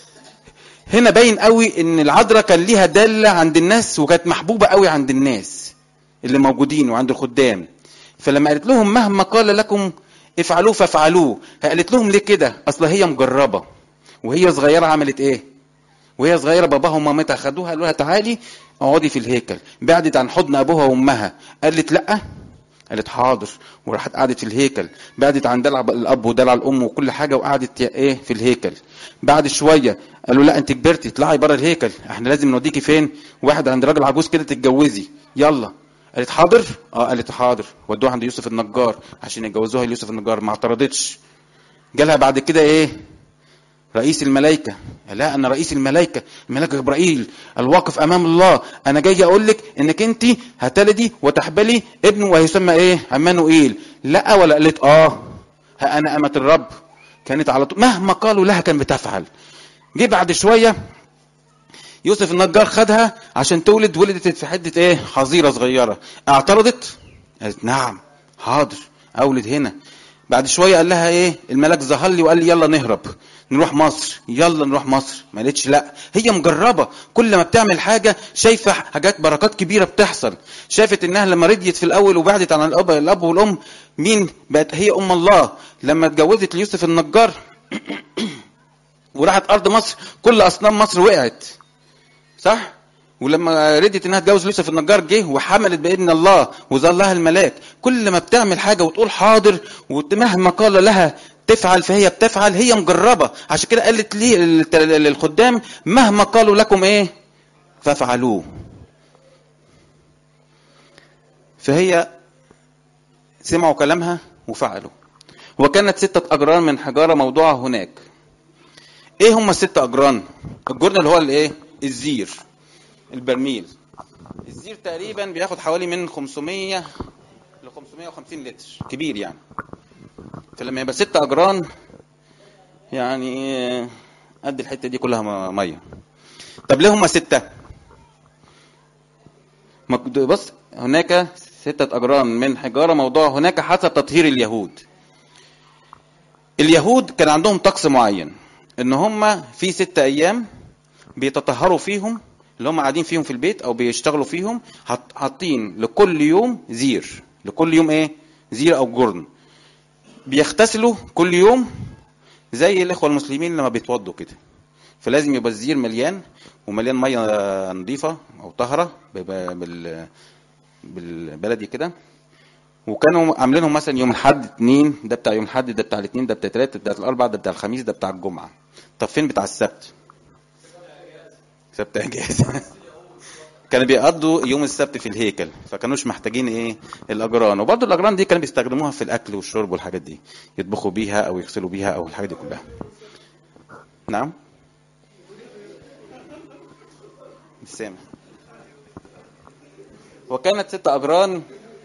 A: هنا باين قوي ان العذراء كان ليها داله عند الناس وكانت محبوبه قوي عند الناس اللي موجودين وعند الخدام فلما قالت لهم مهما قال لكم افعلوه فافعلوه قالت لهم ليه كده اصل هي مجربه وهي صغيره عملت ايه وهي صغيره باباها ومامتها خدوها قالوا لها تعالي اقعدي في الهيكل بعدت عن حضن ابوها وامها قالت لا قالت حاضر وراحت قعدت في الهيكل بعدت عن دلع الاب ودلع الام وكل حاجه وقعدت ايه في الهيكل بعد شويه قالوا لا انت كبرتي اطلعي بره الهيكل احنا لازم نوديكي فين واحد عند راجل عجوز كده تتجوزي يلا قالت حاضر اه قالت حاضر ودوها عند يوسف النجار عشان يتجوزوها ليوسف النجار ما اعترضتش جالها بعد كده ايه رئيس الملائكة لا أنا رئيس الملائكة الملك جبرائيل الواقف أمام الله أنا جاي أقول لك إنك أنت هتلدي وتحبلي ابن وهيسمى إيه؟ عمانوئيل لا ولا قالت آه ها أنا أمة الرب كانت على طول مهما قالوا لها كان بتفعل جه بعد شوية يوسف النجار خدها عشان تولد ولدت في حدة إيه؟ حظيرة صغيرة اعترضت؟ قالت نعم حاضر أولد هنا بعد شويه قال لها ايه الملاك ظهر لي وقال لي يلا نهرب نروح مصر يلا نروح مصر ما قالتش لا هي مجربه كل ما بتعمل حاجه شايفه حاجات بركات كبيره بتحصل شافت انها لما رضيت في الاول وبعدت عن الاب الاب والام مين بقت هي ام الله لما اتجوزت ليوسف النجار وراحت ارض مصر كل اصنام مصر وقعت صح ولما ردت انها تجوز يوسف النجار جه وحملت باذن الله وظل لها الملاك كل ما بتعمل حاجه وتقول حاضر ومهما قال لها تفعل فهي بتفعل هي مجربه عشان كده قالت لي للخدام مهما قالوا لكم ايه فافعلوه فهي سمعوا كلامها وفعلوا وكانت ستة أجران من حجارة موضوعة هناك ايه هم الست أجران الجرن اللي هو الايه الزير البرميل الزير تقريبا بياخد حوالي من 500 ل 550 لتر كبير يعني فلما يبقى ست اجران يعني قد الحته دي كلها ميه طب ليه هم سته بص هناك ستة أجرام من حجارة موضوع هناك حسب تطهير اليهود اليهود كان عندهم طقس معين ان هم في ستة أيام بيتطهروا فيهم اللي هم قاعدين فيهم في البيت او بيشتغلوا فيهم حاطين لكل يوم زير لكل يوم ايه زير او جرن بيغتسلوا كل يوم زي الاخوه المسلمين لما بيتوضوا كده فلازم يبقى الزير مليان ومليان ميه نظيفه او طهره بال بالبلدي كده وكانوا عاملينهم مثلا يوم الاحد اثنين ده بتاع يوم الاحد ده بتاع الاثنين ده بتاع الثلاث ده بتاع الاربع ده بتاع الخميس ده بتاع الجمعه طب فين بتاع السبت سبت اجازه كانوا بيقضوا يوم السبت في الهيكل فكانوش محتاجين ايه الاجران وبرضه الاجران دي كانوا بيستخدموها في الاكل والشرب والحاجات دي يطبخوا بيها او يغسلوا بيها او الحاجات دي كلها نعم مش سامع وكانت ست أجران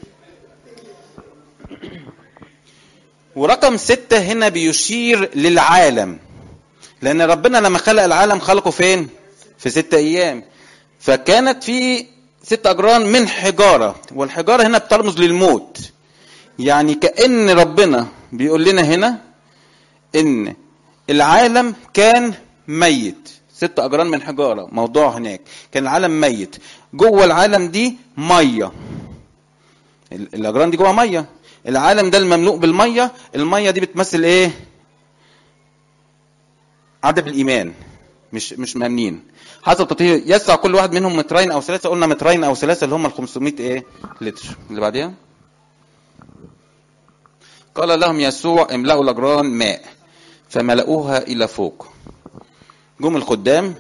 A: ورقم ستة هنا بيشير للعالم لأن ربنا لما خلق العالم خلقه فين؟ في ستة أيام فكانت في ست أجران من حجارة والحجارة هنا بترمز للموت يعني كأن ربنا بيقول لنا هنا إن العالم كان ميت ست أجران من حجارة موضوع هناك كان العالم ميت جوه العالم دي مية الأجران دي جوه مية العالم ده المملوء بالمية المية دي بتمثل ايه عدم الإيمان مش مش مامنين حسب تطهير يسع كل واحد منهم مترين او ثلاثه قلنا مترين او ثلاثه اللي هم ال 500 ايه لتر اللي بعديها قال لهم يسوع املأوا الاجران ماء فملأوها الى فوق جم الخدام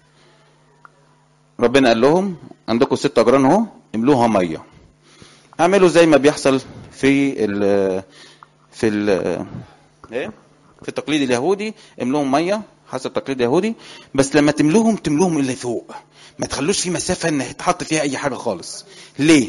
A: ربنا قال لهم عندكم ست اجران اهو املوها ميه اعملوا زي ما بيحصل في ال في ال ايه في التقليد اليهودي املوهم ميه حسب التقليد اليهودي بس لما تملوهم تملوهم اللي فوق ما تخلوش في مسافه ان يتحط فيها اي حاجه خالص ليه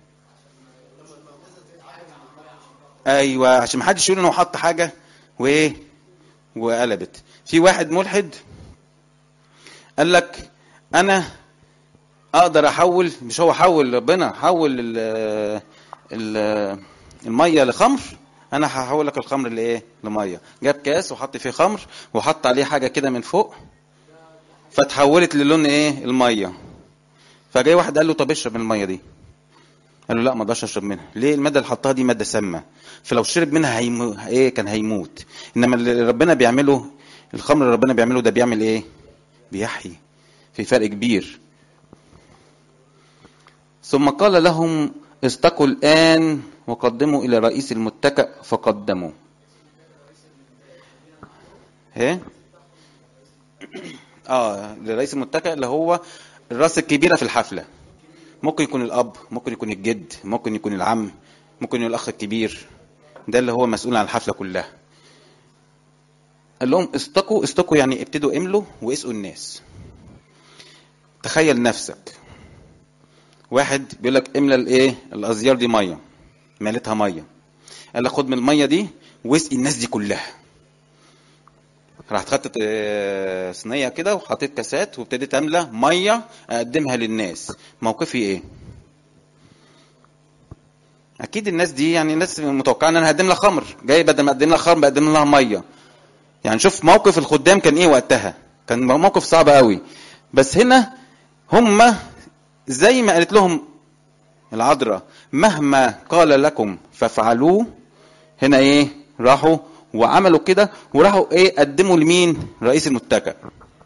A: ايوه عشان ما حدش يقول انه حط حاجه وايه وقلبت في واحد ملحد قال لك انا اقدر احول مش هو حول ربنا حول ال ال الميه لخمر انا هحول لك الخمر لايه لميه جاب كاس وحط فيه خمر وحط عليه حاجه كده من فوق فتحولت للون ايه الميه فجاي واحد قال له طب اشرب من الميه دي قال له لا ما اقدرش اشرب منها ليه الماده اللي حطها دي ماده سامه فلو شرب منها هيمو... ايه كان هيموت انما اللي ربنا بيعمله الخمر اللي ربنا بيعمله ده بيعمل ايه بيحيي في فرق كبير ثم قال لهم استقوا الآن وقدموا إلى رئيس المتكأ فقدموا ايه اه لرئيس المتكأ اللي هو الراس الكبيرة في الحفلة ممكن يكون الأب ممكن يكون الجد ممكن يكون العم ممكن يكون الأخ الكبير ده اللي هو مسؤول عن الحفلة كلها قال لهم استقوا استقوا يعني ابتدوا املوا واسقوا الناس تخيل نفسك واحد بيقول لك املى الايه الازيار دي ميه مالتها ميه قال لك خد من الميه دي واسقي الناس دي كلها رحت خدت صينيه كده وحطيت كاسات وابتديت املى ميه اقدمها للناس موقفي ايه اكيد الناس دي يعني الناس متوقعه ان انا هقدم لها خمر جاي بدل ما اقدم لها خمر بقدم لها ميه يعني شوف موقف الخدام كان ايه وقتها كان موقف صعب قوي بس هنا هم زي ما قالت لهم العذراء مهما قال لكم فافعلوه هنا ايه راحوا وعملوا كده وراحوا ايه قدموا لمين رئيس المتكأ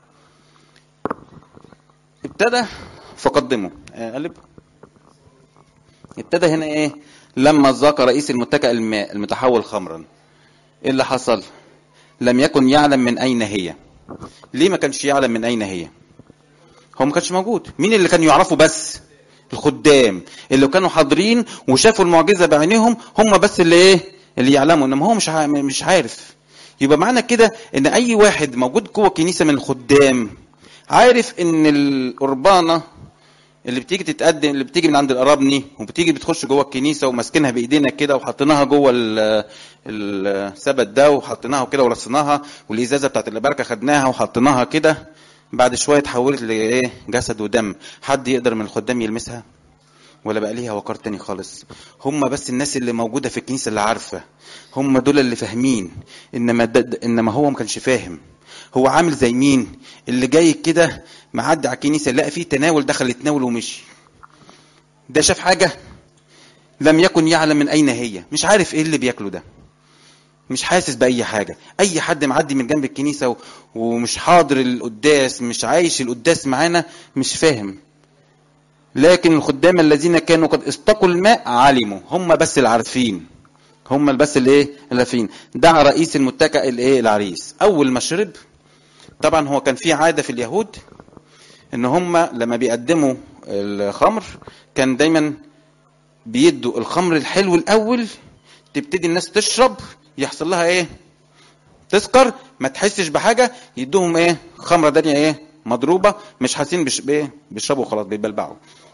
A: ابتدى فقدموا قلب ابتدى هنا ايه لما ذاق رئيس المتكأ الماء المتحول خمرا ايه اللي حصل لم يكن يعلم من اين هي ليه ما كانش يعلم من اين هي هو ما كانش موجود مين اللي كانوا يعرفوا بس الخدام اللي كانوا حاضرين وشافوا المعجزه بعينيهم هم بس اللي ايه اللي يعلموا انما هو مش مش عارف يبقى معنى كده ان اي واحد موجود جوه الكنيسه من الخدام عارف ان القربانه اللي بتيجي تتقدم اللي بتيجي من عند القرابني وبتيجي بتخش جوه الكنيسه وماسكينها بايدينا كده وحطيناها جوه السبت ده وحطيناها كده ورصيناها والازازه بتاعت البركه خدناها وحطيناها كده بعد شويه اتحولت لايه جسد ودم حد يقدر من الخدام يلمسها ولا بقى ليها وقار تاني خالص هم بس الناس اللي موجوده في الكنيسه اللي عارفه هم دول اللي فاهمين انما ده انما هو ما كانش فاهم هو عامل زي مين اللي جاي كده معدي على الكنيسه لقى فيه تناول دخل يتناول ومشي ده شاف حاجه لم يكن يعلم من اين هي مش عارف ايه اللي بياكله ده مش حاسس باي حاجه اي حد معدي من جنب الكنيسه و... ومش حاضر القداس مش عايش القداس معانا مش فاهم لكن الخدام الذين كانوا قد استقوا الماء علموا هم بس اللي عارفين هم بس اللي ايه اللي عارفين دعا رئيس المتكئ الايه العريس اول ما شرب طبعا هو كان في عاده في اليهود ان هم لما بيقدموا الخمر كان دايما بيدوا الخمر الحلو الاول تبتدي الناس تشرب يحصل لها ايه تسكر ما تحسش بحاجه يدوهم ايه خمره دنيا ايه مضروبه مش حاسين بش بايه بيشربوا خلاص بيبلبعوا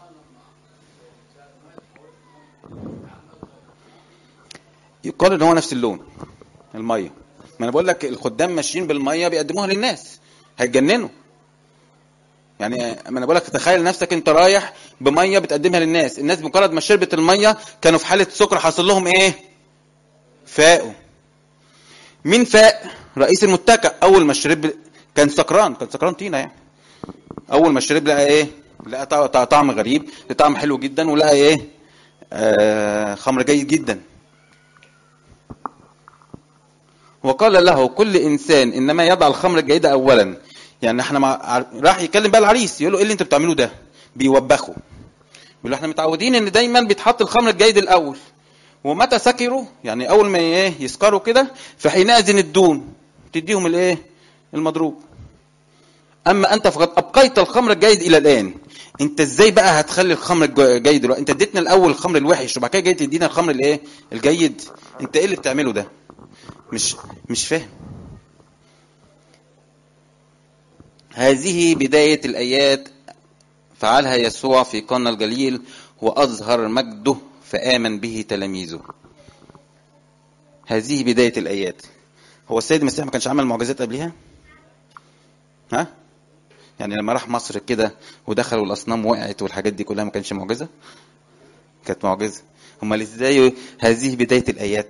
A: يقال ان هو نفس اللون الميه ما انا بقول لك الخدام ماشيين بالميه بيقدموها للناس هيتجننوا يعني ما انا بقول لك تخيل نفسك انت رايح بميه بتقدمها للناس الناس بمجرد ما شربت الميه كانوا في حاله سكر حاصل لهم ايه فاقوا مين فاق رئيس المتكأ اول ما شرب كان سكران كان سكران طينه يعني اول ما شرب لقى ايه لقى طع- طعم غريب طعم حلو جدا ولقى ايه آه خمر جيد جدا وقال له كل انسان انما يضع الخمر الجيده اولا يعني احنا مع... راح يكلم بقى العريس يقول له ايه اللي انت بتعملوه ده بيوبخوا بيقول له احنا متعودين ان دايما بيتحط الخمر الجيد الاول ومتى سكروا يعني اول ما ايه يسكروا كده فحينئذ الدون تديهم الايه المضروب اما انت فقد ابقيت الخمر الجيد الى الان انت ازاي بقى هتخلي الخمر الجيد دلوقتي انت اديتنا الاول الخمر الوحش وبعد كده جاي تدينا الخمر الايه الجيد انت ايه اللي بتعمله ده مش مش فاهم هذه بداية الآيات فعلها يسوع في قنا الجليل وأظهر مجده فآمن به تلاميذه هذه بداية الآيات هو السيد المسيح ما كانش عمل معجزات قبلها ها يعني لما راح مصر كده ودخل والأصنام وقعت والحاجات دي كلها ما كانش معجزة كانت معجزة امال ازاي هذه بداية الآيات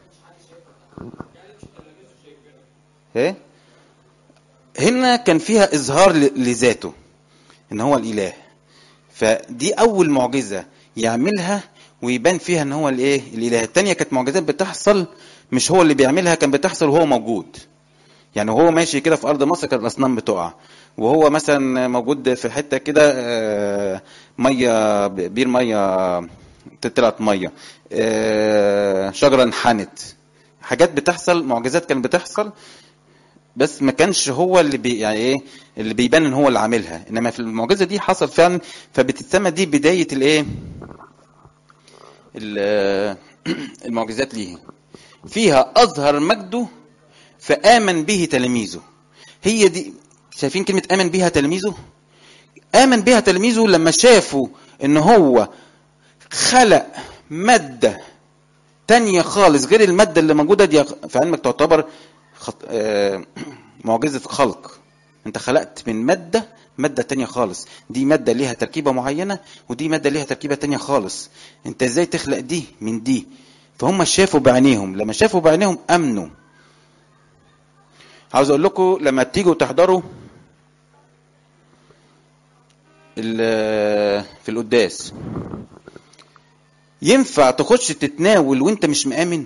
A: ايه هنا كان فيها اظهار ل- لذاته ان هو الاله فدي اول معجزه يعملها ويبان فيها ان هو الايه الاله التانية كانت معجزات بتحصل مش هو اللي بيعملها كان بتحصل وهو موجود يعني وهو ماشي كده في ارض مصر كانت الاصنام بتقع وهو مثلا موجود في حته كده آه، ميه بير ميه طلعت ميه آه، شجره انحنت حاجات بتحصل معجزات كانت بتحصل بس ما كانش هو اللي بي يعني ايه اللي بيبان ان هو اللي عاملها انما في المعجزه دي حصل فعلا فبتتسمى دي بدايه الايه ال- المعجزات ليه فيها اظهر مجده فامن به تلاميذه هي دي شايفين كلمه امن بها تلاميذه امن بها تلاميذه لما شافوا ان هو خلق ماده تانية خالص غير المادة اللي موجودة دي في علمك تعتبر خط... آه، معجزة خلق انت خلقت من مادة مادة تانية خالص دي مادة ليها تركيبة معينة ودي مادة ليها تركيبة تانية خالص انت ازاي تخلق دي من دي فهم شافوا بعينيهم لما شافوا بعينيهم امنوا عاوز اقول لكم لما تيجوا تحضروا ال- في القداس ينفع تخش تتناول وانت مش مآمن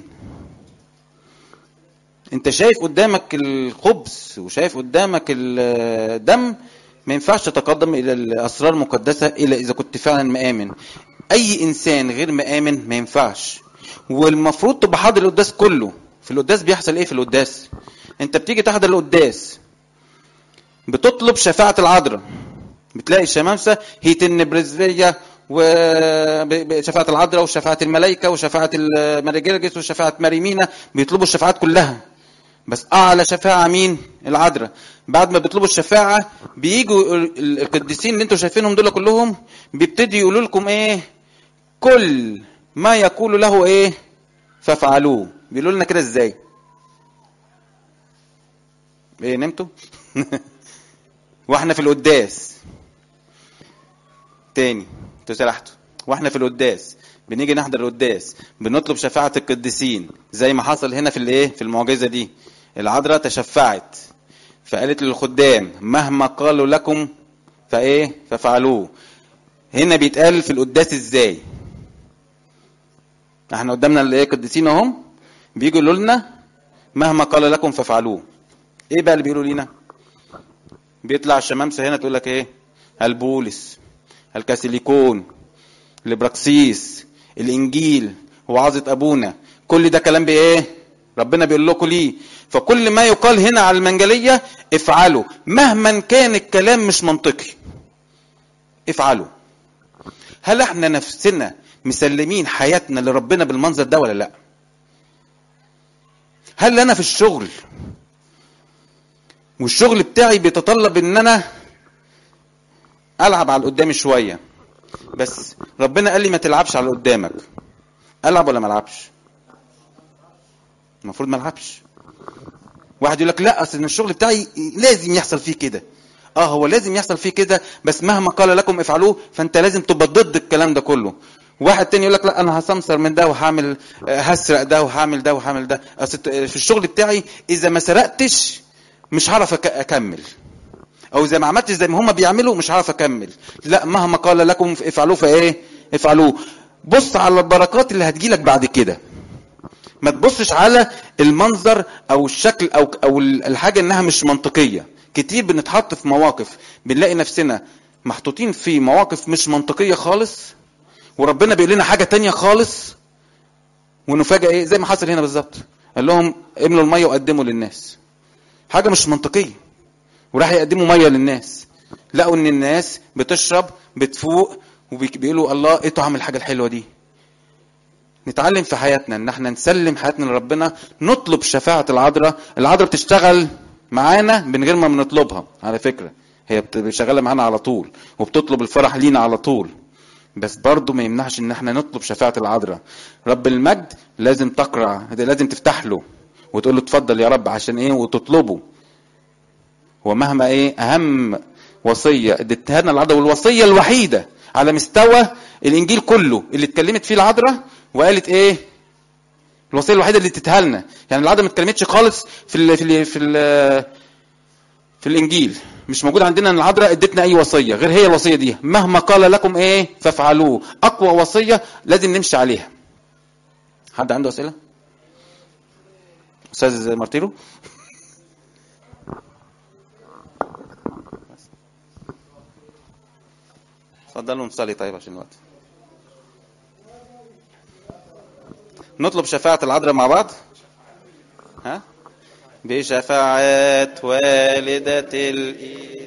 A: انت شايف قدامك الخبز وشايف قدامك الدم ما ينفعش تتقدم الى الاسرار المقدسه الا اذا كنت فعلا مآمن اي انسان غير مآمن ما ينفعش والمفروض تبقى حاضر القداس كله في القداس بيحصل ايه في القداس انت بتيجي تحضر القداس بتطلب شفاعة العذراء بتلاقي الشمامسة هيتن برزفية وشفاعة العذراء وشفاعة الملائكة وشفاعة ماري جرجس وشفاعة ماري مينا بيطلبوا الشفاعات كلها بس أعلى شفاعة مين؟ العذراء بعد ما بيطلبوا الشفاعة بيجوا القديسين اللي انتوا شايفينهم دول كلهم بيبتدي يقولوا لكم ايه؟ كل ما يقول له ايه؟ فافعلوه بيقولوا لنا كده ازاي؟ ايه نمتوا؟ واحنا في القداس تاني انتوا سرحتوا واحنا في القداس بنيجي نحضر القداس بنطلب شفاعة القديسين زي ما حصل هنا في الايه في المعجزة دي العذراء تشفعت فقالت للخدام مهما قالوا لكم فايه ففعلوه هنا بيتقال في القداس ازاي احنا قدامنا الايه قديسين اهم بيجوا يقولوا لنا مهما قال لكم ففعلوه ايه بقى اللي بيقولوا لينا بيطلع الشمامسه هنا تقول لك ايه البولس الكاسيليكون الابراكسيس الانجيل وعظة ابونا كل ده كلام بايه ربنا بيقول لكم ليه فكل ما يقال هنا على المنجلية افعلوا مهما كان الكلام مش منطقي افعلوا هل احنا نفسنا مسلمين حياتنا لربنا بالمنظر ده ولا لا هل انا في الشغل والشغل بتاعي بيتطلب ان انا العب على اللي قدامي شويه بس ربنا قال لي ما تلعبش على اللي قدامك العب ولا ما العبش المفروض ما العبش واحد يقول لك لا اصل الشغل بتاعي لازم يحصل فيه كده اه هو لازم يحصل فيه كده بس مهما قال لكم افعلوه فانت لازم تبقى ضد الكلام ده كله واحد تاني يقول لك لا انا هسمسر من ده وهعمل آه، هسرق ده وهعمل ده وهعمل ده اصل في الشغل بتاعي اذا ما سرقتش مش هعرف أك- اكمل او اذا ما عملتش زي ما هم بيعملوا مش هعرف اكمل لا مهما قال لكم افعلوه فايه افعلوه بص على البركات اللي هتجيلك بعد كده ما تبصش على المنظر او الشكل او او الحاجه انها مش منطقيه كتير بنتحط في مواقف بنلاقي نفسنا محطوطين في مواقف مش منطقيه خالص وربنا بيقول لنا حاجه تانية خالص ونفاجئ ايه زي ما حصل هنا بالظبط قال لهم املوا الميه وقدموا للناس حاجه مش منطقيه وراح يقدموا ميه للناس لقوا ان الناس بتشرب بتفوق وبيقولوا الله ايه طعم الحاجه الحلوه دي نتعلم في حياتنا ان احنا نسلم حياتنا لربنا نطلب شفاعة العذراء العذراء بتشتغل معانا من غير ما بنطلبها على فكرة هي بت- شغالة معانا على طول وبتطلب الفرح لينا على طول بس برضه ما يمنعش ان احنا نطلب شفاعة العذراء رب المجد لازم تقرع لازم تفتح له وتقول له اتفضل يا رب عشان ايه وتطلبه ومهما ايه اهم وصيه اديتها لنا العذراء والوصيه الوحيده على مستوى الانجيل كله اللي اتكلمت فيه العذراء وقالت ايه الوصيه الوحيده اللي اديتها لنا يعني العذراء ما اتكلمتش خالص في ال في ال في ال في الانجيل مش موجود عندنا ان العذراء ادتنا اي وصيه غير هي الوصيه دي مهما قال لكم ايه فافعلوه اقوى وصيه لازم نمشي عليها حد عنده اسئله استاذ مارتيرو اتفضلوا نصلي طيب عشان الوقت نطلب شفاعة العذراء مع بعض ها بشفاعة والدة الإله